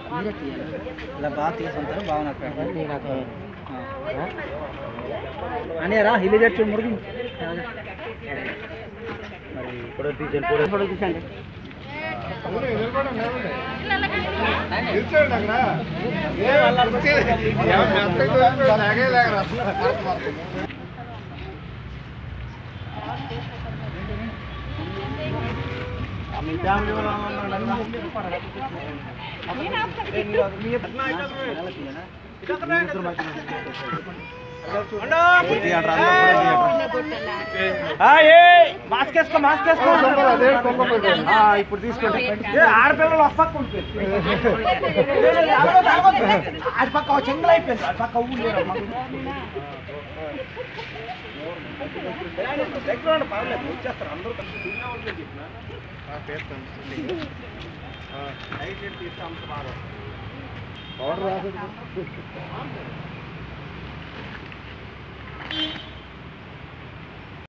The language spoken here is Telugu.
మీరే తీయాలి ఇలా బాగా తీసుకుంటారు బాగా నాకు అని రా హిలి జట్టు మురుగు మరి ఇప్పుడు తీసండి ఇప్పుడు తీసండి మీ ఫ్యామిలీ మాస్క్ వేసుకో మాస్క్ వేసుకో ఆ, ఇప్పుడు తీసుకోండి ఏ, ఆడపిల్లలు ఒక పక్క ఉంటుంది అది పక్క చెంగల్ అయిపోయింది అది పక్క ఊళ్ళు లేరమ్మా. దగ్గర ఉండి పర్లేదు వచ్చేస్తారు అందరూ కలిసి. లైట్ ఎట్టి తీస్తే అంత బాగా